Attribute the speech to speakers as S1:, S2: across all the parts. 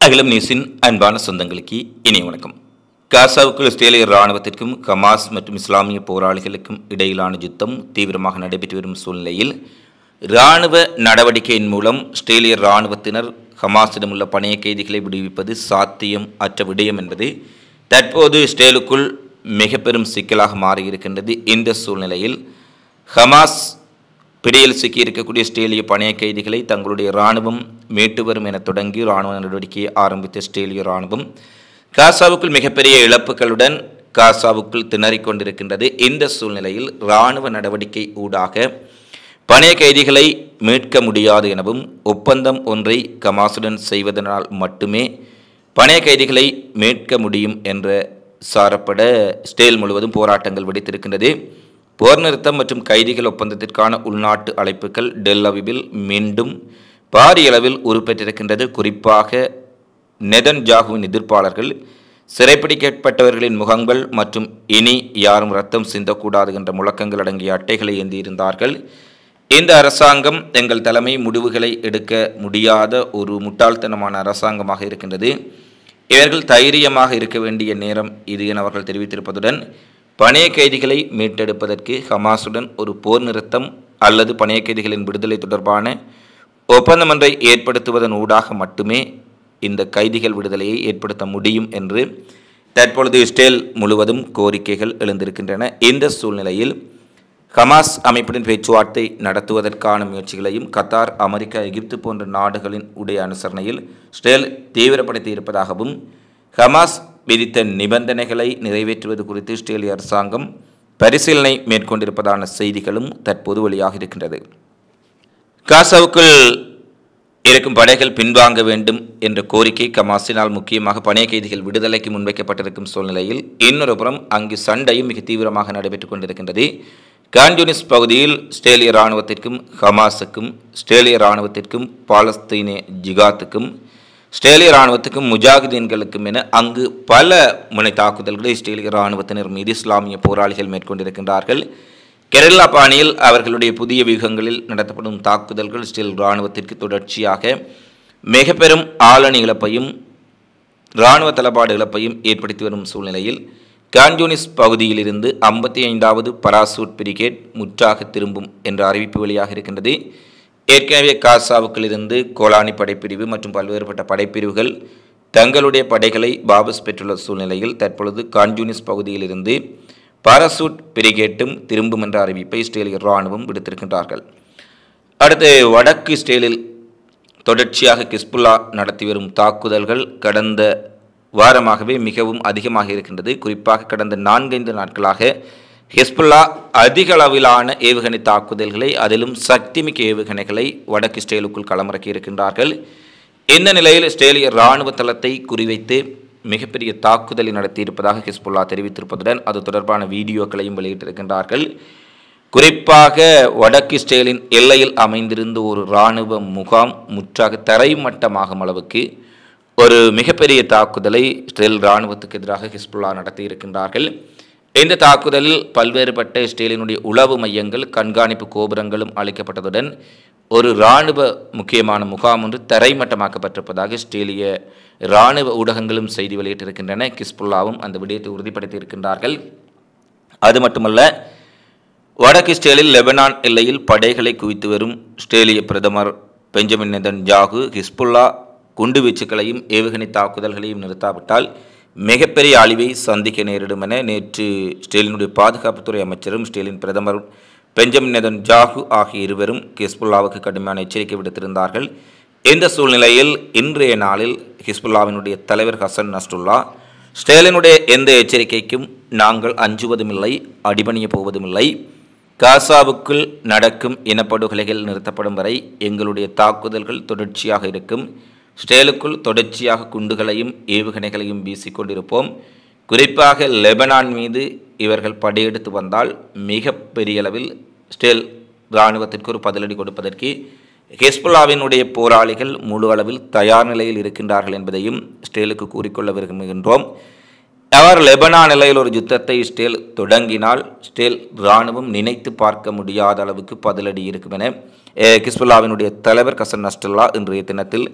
S1: அகிலம் நியூஸின் அன்பான சொந்தங்களுக்கு இனிய வணக்கம் காசாவுக்குள் இஸ்ரேலிய இராணுவத்திற்கும் ஹமாஸ் மற்றும் இஸ்லாமிய போராளிகளுக்கும் இடையிலான யுத்தம் தீவிரமாக நடைபெற்று வரும் சூழ்நிலையில் இராணுவ நடவடிக்கையின் மூலம் இஸ்ரேலிய இராணுவத்தினர் ஹமாஸிடம் உள்ள பணைய கைதிகளை விடுவிப்பது சாத்தியம் அற்ற விடயம் என்பது தற்போது இஸ்ரேலுக்குள் மிக பெரும் சிக்கலாக மாறியிருக்கின்றது இந்த சூழ்நிலையில் ஹமாஸ் பிடியில் சிக்கியிருக்கக்கூடிய இஸ்ரேலிய பணைய கைதிகளை தங்களுடைய இராணுவம் மீட்டு வரும் என தொடங்கி இராணுவ நடவடிக்கையை ஆரம்பித்த இஸ்ரேலிய இராணுவம் காசாவுக்குள் மிகப்பெரிய இழப்புகளுடன் காசாவுக்குள் திணறிக் கொண்டிருக்கின்றது இந்த சூழ்நிலையில் இராணுவ நடவடிக்கை ஊடாக பணைய கைதிகளை மீட்க முடியாது எனவும் ஒப்பந்தம் ஒன்றை கமாசுடன் செய்வதனால் மட்டுமே பணைய கைதிகளை மீட்க முடியும் என்ற சாரப்பட ஸ்டேல் முழுவதும் போராட்டங்கள் வெடித்திருக்கின்றது போர் நிறுத்தம் மற்றும் கைதிகள் ஒப்பந்தத்திற்கான உள்நாட்டு அழைப்புகள் டெல் அவிவில் மீண்டும் பாரிய அளவில் உருப்பெற்றிருக்கின்றது குறிப்பாக நெதன் ஜாகுவின் எதிர்ப்பாளர்கள் சிறைப்பிடிக்கப்பட்டவர்களின் முகங்கள் மற்றும் இனி யாரும் ரத்தம் சிந்தக்கூடாது என்ற முழக்கங்கள் அடங்கிய அட்டைகளை ஏந்தியிருந்தார்கள் இந்த அரசாங்கம் எங்கள் தலைமை முடிவுகளை எடுக்க முடியாத ஒரு முட்டாள்தனமான அரசாங்கமாக இருக்கின்றது இவர்கள் தைரியமாக இருக்க வேண்டிய நேரம் இது என அவர்கள் தெரிவித்திருப்பதுடன் பணைய கைதிகளை மீட்டெடுப்பதற்கு ஹமாஸுடன் ஒரு போர் நிறுத்தம் அல்லது பணைய கைதிகளின் விடுதலை தொடர்பான ஒப்பந்தம் ஒன்றை ஏற்படுத்துவதன் ஊடாக மட்டுமே இந்த கைதிகள் விடுதலையை ஏற்படுத்த முடியும் என்று தற்பொழுது இஸ்ரேல் முழுவதும் கோரிக்கைகள் எழுந்திருக்கின்றன இந்த சூழ்நிலையில் ஹமாஸ் அமைப்புடன் பேச்சுவார்த்தை நடத்துவதற்கான முயற்சிகளையும் கத்தார் அமெரிக்கா எகிப்து போன்ற நாடுகளின் உடைய அனுசரணையில் இஸ்ரேல் தீவிரப்படுத்தி இருப்பதாகவும் ஹமாஸ் விதித்த நிபந்தனைகளை நிறைவேற்றுவது குறித்து இஸ்ரேலிய அரசாங்கம் பரிசீலனை மேற்கொண்டிருப்பதான செய்திகளும் தற்போது வெளியாக இருக்கின்றது காசாவுக்குள் இருக்கும் படைகள் பின்வாங்க வேண்டும் என்ற கோரிக்கை கமாசினால் முக்கியமாக பணைய கைதிகள் விடுதலைக்கு முன்வைக்கப்பட்டிருக்கும் சூழ்நிலையில் இன்னொரு புறம் அங்கு சண்டையும் மிக தீவிரமாக நடைபெற்றுக் கொண்டிருக்கின்றது கான்யூனிஸ் பகுதியில் ஸ்டேலிய இராணுவத்திற்கும் ஹமாஸுக்கும் ஸ்டேலிய இராணுவத்திற்கும் பாலஸ்தீன ஜிகாத்துக்கும் ஸ்டேலிய இராணுவத்துக்கும் முஜாஹிதீன்களுக்கும் என அங்கு பல முனை தாக்குதல்களை இஸ்ரேலிய இராணுவத்தினர் மீது இஸ்லாமிய போராளிகள் மேற்கொண்டிருக்கின்றார்கள் கெரளா பாணியில் அவர்களுடைய புதிய வியூகங்களில் நடத்தப்படும் தாக்குதல்கள் இஸ்ரேல் இராணுவத்திற்கு தொடர்ச்சியாக மிக பெரும் ஆளணி இழப்பையும் இராணுவ தளபாடு இழப்பையும் ஏற்படுத்தி வரும் சூழ்நிலையில் கான்யூனிஸ் பகுதியிலிருந்து ஐம்பத்தி ஐந்தாவது பராசூட் பிரிகேட் முற்றாக திரும்பும் என்ற அறிவிப்பு வெளியாக இருக்கின்றது ஏற்கனவே காசாவுக்குள் இருந்து கோலானி படைப்பிரிவு மற்றும் பல்வேறுபட்ட படைப்பிரிவுகள் தங்களுடைய படைகளை வாபஸ் பெற்றுள்ள சூழ்நிலையில் தற்பொழுது கான்யூனிஸ் பகுதியிலிருந்து பாராசூட் பிரிகேட்டும் திரும்பும் என்ற அறிவிப்பை இஸ்ரேலிய இராணுவம் விடுத்திருக்கின்றார்கள் அடுத்து வடக்கு இஸ்ரேலில் தொடர்ச்சியாக கிஸ்புல்லா நடத்தி வரும் தாக்குதல்கள் கடந்த வாரமாகவே மிகவும் அதிகமாக இருக்கின்றது குறிப்பாக கடந்த நான்கைந்து நாட்களாக ஹிஸ்புல்லா அதிக அளவிலான ஏவுகணை தாக்குதல்களை அதிலும் சக்திமிக்க ஏவுகணைகளை வடக்கு இஸ்ரேலுக்குள் களமிறக்கி இருக்கின்றார்கள் இந்த நிலையில் இஸ்ரேலிய இராணுவ தளத்தை குறிவைத்து மிகப்பெரிய தாக்குதலை நடத்தியிருப்பதாக ஹிஸ்புல்லா தெரிவித்திருப்பதுடன் அது தொடர்பான வீடியோக்களையும் வெளியிட்டிருக்கின்றார்கள் குறிப்பாக வடக்கு இஸ்ரேலின் எல்லையில் அமைந்திருந்த ஒரு இராணுவ முகாம் முற்றாக தரைமட்டமாகும் அளவுக்கு ஒரு மிகப்பெரிய தாக்குதலை இஸ்ரேல் இராணுவத்துக்கு எதிராக ஹிஸ்புல்லா நடத்தியிருக்கின்றார்கள் இந்த தாக்குதலில் பல்வேறுபட்ட இஸ்ரேலினுடைய உளவு மையங்கள் கண்காணிப்பு கோபுரங்களும் அளிக்கப்பட்டதுடன் ஒரு இராணுவ முக்கியமான முகாம் ஒன்று தரைமட்டமாக்கப்பட்டிருப்பதாக இஸ்ரேலிய இராணுவ ஊடகங்களும் செய்தி வெளியிட்டிருக்கின்றன கிஸ்புல்லாவும் அந்த விடயத்தை உறுதிப்படுத்தி இருக்கின்றார்கள் அது மட்டுமல்ல வடக்கு இஸ்ரேலில் லெபனான் எல்லையில் படைகளை குவித்து வரும் இஸ்ரேலிய பிரதமர் பெஞ்சமின் நெதன் ஜாகு ஹிஸ்புல்லா குண்டுவீச்சுக்களையும் ஏவுகணை தாக்குதல்களையும் நிறுத்தாவிட்டால் மிகப்பெரிய அழிவை சந்திக்க நேரிடும் என நேற்று இஸ்ரேலினுடைய பாதுகாப்புத்துறை அமைச்சரும் இஸ்ரேலின் பிரதமர் பெஞ்சமின் நெதன் ஜாகு ஆகிய இருவரும் ஹிஸ்புல்லாவுக்கு கடுமையான எச்சரிக்கை விடுத்திருந்தார்கள் இந்த சூழ்நிலையில் இன்றைய நாளில் ஹிஸ்புல்லாவினுடைய தலைவர் ஹசன் நஸ்ருல்லா ஸ்டேலினுடைய எந்த எச்சரிக்கைக்கும் நாங்கள் அஞ்சுவதுமில்லை அடிபணிய போவதுமில்லை காசாவுக்குள் நடக்கும் இனப்படுகொலைகள் நிறுத்தப்படும் வரை எங்களுடைய தாக்குதல்கள் தொடர்ச்சியாக இருக்கும் ஸ்டேலுக்குள் தொடர்ச்சியாக குண்டுகளையும் ஏவுகணைகளையும் வீசிக்கொண்டிருப்போம் குறிப்பாக லெபனான் மீது இவர்கள் படையெடுத்து வந்தால் மிக பெரிய அளவில் ஸ்டேல் இராணுவத்திற்கு ஒரு பதிலடி கொடுப்பதற்கு ஹெஸ்புல்லாவினுடைய போராளிகள் முழு அளவில் தயார் நிலையில் இருக்கின்றார்கள் என்பதையும் ஸ்டேலுக்கு கூறிக்கொள்ள விரும்புகின்றோம் அவர் லெபனான் நிலையில் ஒரு யுத்தத்தை இஸ்ரேல் தொடங்கினால் இஸ்ரேல் இராணுவம் நினைத்து பார்க்க முடியாத அளவுக்கு பதிலடி இருக்கும் என அஹ், கிஸ்புல்லாவினுடைய தலைவர் கசன் நஸ்டுல்லா இன்றைய தினத்தில்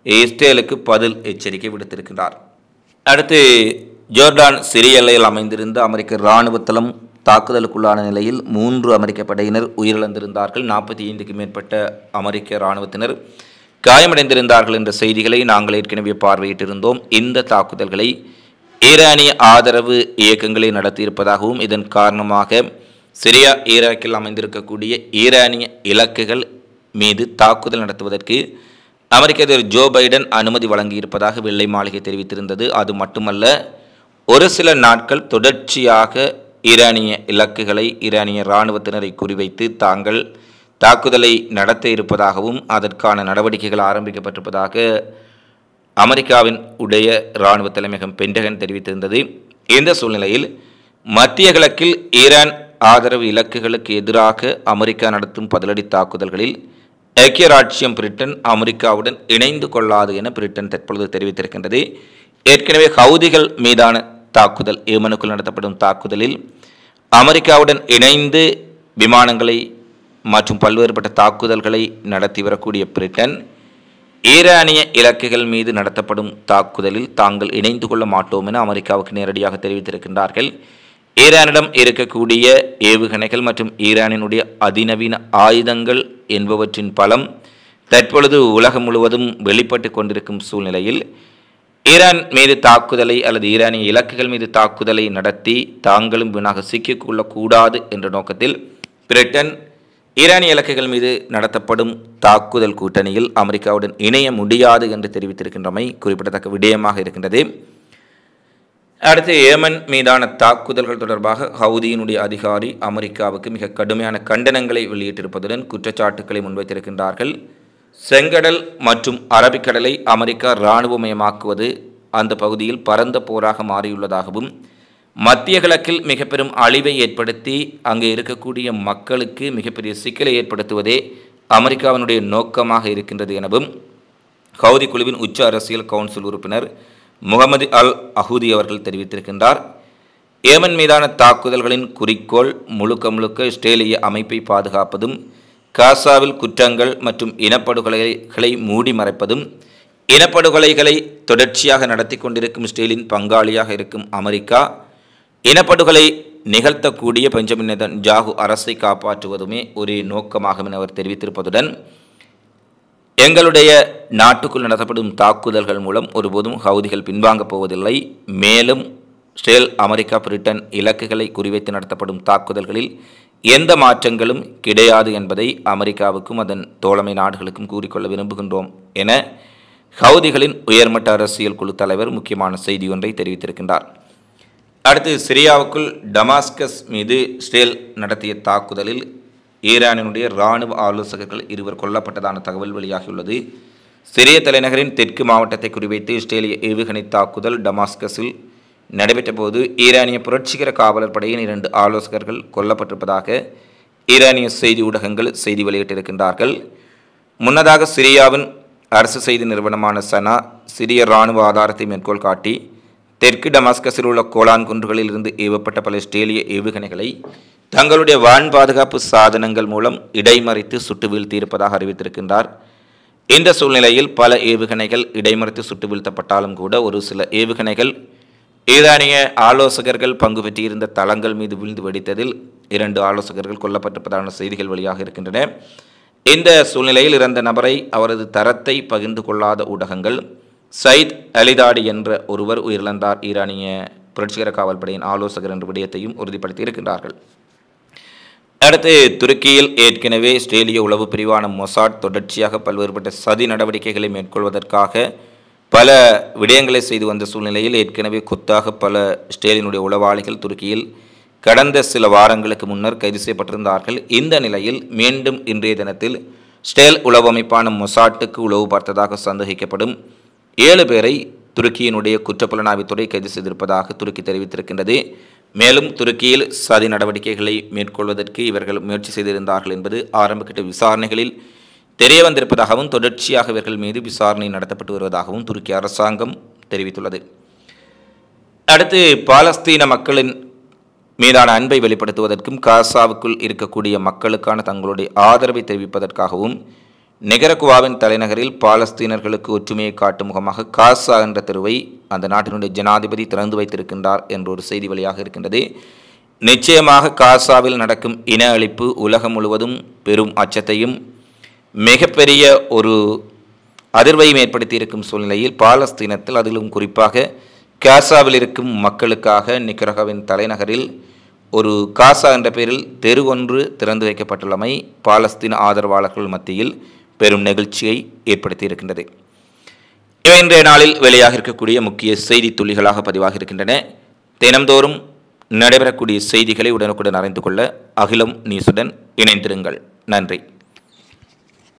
S1: இஸ்ரேலுக்கு பதில் எச்சரிக்கை விடுத்திருக்கிறார் அடுத்து ஜோர்டான் சிறிய எல்லையில் அமைந்திருந்த அமெரிக்க இராணுவ தளம் தாக்குதலுக்குள்ளான நிலையில் மூன்று அமெரிக்க படையினர் உயிரிழந்திருந்தார்கள் நாற்பத்தி ஐந்துக்கு மேற்பட்ட அமெரிக்க இராணுவத்தினர் காயமடைந்திருந்தார்கள் என்ற செய்திகளை நாங்கள் ஏற்கனவே பார்வையிட்டிருந்தோம் இந்த தாக்குதல்களை ஈரானிய ஆதரவு இயக்கங்களை நடத்தியிருப்பதாகவும் இதன் காரணமாக சிரியா ஈராக்கில் அமைந்திருக்கக்கூடிய ஈரானிய இலக்குகள் மீது தாக்குதல் நடத்துவதற்கு அமெரிக்க அதிபர் ஜோ பைடன் அனுமதி வழங்கியிருப்பதாக வெள்ளை மாளிகை தெரிவித்திருந்தது அது மட்டுமல்ல ஒரு சில நாட்கள் தொடர்ச்சியாக ஈரானிய இலக்குகளை ஈரானிய இராணுவத்தினரை குறிவைத்து தாங்கள் தாக்குதலை நடத்த இருப்பதாகவும் அதற்கான நடவடிக்கைகள் ஆரம்பிக்கப்பட்டிருப்பதாக அமெரிக்காவின் உடைய இராணுவ தலைமையகம் பென்டகன் தெரிவித்திருந்தது இந்த சூழ்நிலையில் மத்திய கிழக்கில் ஈரான் ஆதரவு இலக்குகளுக்கு எதிராக அமெரிக்கா நடத்தும் பதிலடி தாக்குதல்களில் ஐக்கிய ராட்சியம் பிரிட்டன் அமெரிக்காவுடன் இணைந்து கொள்ளாது என பிரிட்டன் தற்பொழுது தெரிவித்திருக்கின்றது ஏற்கனவே ஹவுதிகள் மீதான தாக்குதல் ஏமனுக்குள் நடத்தப்படும் தாக்குதலில் அமெரிக்காவுடன் இணைந்து விமானங்களை மற்றும் பல்வேறுபட்ட தாக்குதல்களை நடத்தி வரக்கூடிய பிரிட்டன் ஈரானிய இலக்குகள் மீது நடத்தப்படும் தாக்குதலில் தாங்கள் இணைந்து கொள்ள மாட்டோம் என அமெரிக்காவுக்கு நேரடியாக தெரிவித்திருக்கின்றார்கள் ஈரானிடம் இருக்கக்கூடிய ஏவுகணைகள் மற்றும் ஈரானினுடைய அதிநவீன ஆயுதங்கள் என்பவற்றின் பலம் தற்பொழுது உலகம் முழுவதும் வெளிப்பட்டு கொண்டிருக்கும் சூழ்நிலையில் ஈரான் மீது தாக்குதலை அல்லது ஈரானிய இலக்குகள் மீது தாக்குதலை நடத்தி தாங்களும் வீணாக சிக்கிக்கொள்ளக்கூடாது என்ற நோக்கத்தில் பிரிட்டன் ஈரானிய இலக்குகள் மீது நடத்தப்படும் தாக்குதல் கூட்டணியில் அமெரிக்காவுடன் இணைய முடியாது என்று தெரிவித்திருக்கின்றமை குறிப்பிடத்தக்க விடயமாக இருக்கின்றது அடுத்து ஏமன் மீதான தாக்குதல்கள் தொடர்பாக ஹவுதியினுடைய அதிகாரி அமெரிக்காவுக்கு மிக கடுமையான கண்டனங்களை வெளியிட்டிருப்பதுடன் குற்றச்சாட்டுக்களை முன்வைத்திருக்கின்றார்கள் செங்கடல் மற்றும் அரபிக்கடலை அமெரிக்கா இராணுவமயமாக்குவது அந்த பகுதியில் பரந்த போராக மாறியுள்ளதாகவும் மத்திய கிழக்கில் மிக பெரும் அழிவை ஏற்படுத்தி அங்கே இருக்கக்கூடிய மக்களுக்கு மிகப்பெரிய சிக்கலை ஏற்படுத்துவதே அமெரிக்காவினுடைய நோக்கமாக இருக்கின்றது எனவும் ஹவுதி குழுவின் உச்ச அரசியல் கவுன்சில் உறுப்பினர் முகமது அல் அஹூதி அவர்கள் தெரிவித்திருக்கின்றார் ஏமன் மீதான தாக்குதல்களின் குறிக்கோள் முழுக்க முழுக்க இஸ்ரேலிய அமைப்பை பாதுகாப்பதும் காசாவில் குற்றங்கள் மற்றும் இனப்படுகொலைகளை மூடி மறைப்பதும் இனப்படுகொலைகளை தொடர்ச்சியாக நடத்தி கொண்டிருக்கும் இஸ்ரேலின் பங்காளியாக இருக்கும் அமெரிக்கா இனப்படுகொலை நிகழ்த்தக்கூடிய பெஞ்சமின் ஜாகு அரசை காப்பாற்றுவதுமே ஒரு நோக்கமாகும் என அவர் தெரிவித்திருப்பதுடன் எங்களுடைய நாட்டுக்குள் நடத்தப்படும் தாக்குதல்கள் மூலம் ஒருபோதும் ஹவுதிகள் பின்வாங்கப் போவதில்லை மேலும் இஸ்ரேல் அமெரிக்கா பிரிட்டன் இலக்குகளை குறிவைத்து நடத்தப்படும் தாக்குதல்களில் எந்த மாற்றங்களும் கிடையாது என்பதை அமெரிக்காவுக்கும் அதன் தோழமை நாடுகளுக்கும் கூறிக்கொள்ள விரும்புகின்றோம் என ஹவுதிகளின் உயர்மட்ட அரசியல் குழு தலைவர் முக்கியமான செய்தி ஒன்றை தெரிவித்திருக்கின்றார் அடுத்து சிரியாவுக்குள் டமாஸ்கஸ் மீது இஸ்ரேல் நடத்திய தாக்குதலில் ஈரானினுடைய இராணுவ ஆலோசகர்கள் இருவர் கொல்லப்பட்டதான தகவல் வெளியாகியுள்ளது சிரிய தலைநகரின் தெற்கு மாவட்டத்தை குறிவைத்து இஸ்ரேலிய ஏவுகணை தாக்குதல் டமாஸ்கஸில் நடைபெற்ற போது ஈரானிய புரட்சிகர காவலர் படையின் இரண்டு ஆலோசகர்கள் கொல்லப்பட்டிருப்பதாக ஈரானிய செய்தி ஊடகங்கள் செய்தி வெளியிட்டிருக்கின்றார்கள் முன்னதாக சிரியாவின் அரசு செய்தி நிறுவனமான சனா சிரிய இராணுவ ஆதாரத்தை மேற்கோள் காட்டி தெற்கு டமாஸ்கஸில் உள்ள கோலான் குன்றுகளில் இருந்து ஏவப்பட்ட பல இஸ்ரேலிய ஏவுகணைகளை தங்களுடைய வான் பாதுகாப்பு சாதனங்கள் மூலம் இடைமறித்து சுட்டு வீழ்த்தியிருப்பதாக அறிவித்திருக்கின்றார் இந்த சூழ்நிலையில் பல ஏவுகணைகள் இடைமறித்து சுட்டு வீழ்த்தப்பட்டாலும் கூட ஒரு சில ஏவுகணைகள் ஈரானிய ஆலோசகர்கள் பங்கு பெற்றிருந்த தளங்கள் மீது விழுந்து வெடித்ததில் இரண்டு ஆலோசகர்கள் கொல்லப்பட்டிருப்பதான செய்திகள் வெளியாக இருக்கின்றன இந்த சூழ்நிலையில் இறந்த நபரை அவரது தரத்தை பகிர்ந்து கொள்ளாத ஊடகங்கள் சயித் அலிதாடி என்ற ஒருவர் உயிரிழந்தார் ஈரானிய புரட்சிகர காவல்படையின் ஆலோசகர் என்ற விடயத்தையும் உறுதிப்படுத்தி இருக்கின்றார்கள் அடுத்து துருக்கியில் ஏற்கனவே இஸ்ரேலிய உளவு பிரிவான மொசாட் தொடர்ச்சியாக பல்வேறுபட்ட சதி நடவடிக்கைகளை மேற்கொள்வதற்காக பல விடயங்களை செய்து வந்த சூழ்நிலையில் ஏற்கனவே கொத்தாக பல இஸ்ரேலினுடைய உளவாளிகள் துருக்கியில் கடந்த சில வாரங்களுக்கு முன்னர் கைது செய்யப்பட்டிருந்தார்கள் இந்த நிலையில் மீண்டும் இன்றைய தினத்தில் ஸ்டேல் உளவு அமைப்பான மொசாட்டுக்கு உளவு பார்த்ததாக சந்தேகிக்கப்படும் ஏழு பேரை துருக்கியினுடைய குற்றப்புலனாய்வுத்துறை கைது செய்திருப்பதாக துருக்கி தெரிவித்திருக்கின்றது மேலும் துருக்கியில் சதி நடவடிக்கைகளை மேற்கொள்வதற்கு இவர்கள் முயற்சி செய்திருந்தார்கள் என்பது ஆரம்பகட்ட விசாரணைகளில் தெரிய வந்திருப்பதாகவும் தொடர்ச்சியாக இவர்கள் மீது விசாரணை நடத்தப்பட்டு வருவதாகவும் துருக்கி அரசாங்கம் தெரிவித்துள்ளது அடுத்து பாலஸ்தீன மக்களின் மீதான அன்பை வெளிப்படுத்துவதற்கும் காசாவுக்குள் இருக்கக்கூடிய மக்களுக்கான தங்களுடைய ஆதரவை தெரிவிப்பதற்காகவும் நெகரகுவாவின் தலைநகரில் பாலஸ்தீனர்களுக்கு ஒற்றுமையை காட்டும் முகமாக காசா என்ற தெருவை அந்த நாட்டினுடைய ஜனாதிபதி திறந்து வைத்திருக்கின்றார் என்ற ஒரு செய்தி வழியாக இருக்கின்றது நிச்சயமாக காசாவில் நடக்கும் இன அழிப்பு உலகம் முழுவதும் பெரும் அச்சத்தையும் மிகப்பெரிய ஒரு அதிர்வையும் ஏற்படுத்தி இருக்கும் சூழ்நிலையில் பாலஸ்தீனத்தில் அதிலும் குறிப்பாக காசாவில் இருக்கும் மக்களுக்காக நிக்கரகாவின் தலைநகரில் ஒரு காசா என்ற பெயரில் தெரு ஒன்று திறந்து வைக்கப்பட்டுள்ளமை பாலஸ்தீன ஆதரவாளர்கள் மத்தியில் பெரும் நெகிழ்ச்சியை ஏற்படுத்தி இருக்கின்றது இவை இன்றைய நாளில் வெளியாக இருக்கக்கூடிய முக்கிய செய்தி துளிகளாக பதிவாக இருக்கின்றன தினம்தோறும் நடைபெறக்கூடிய செய்திகளை உடனுக்குடன் அறிந்து கொள்ள அகிலம் நியூஸுடன் இணைந்திருங்கள் நன்றி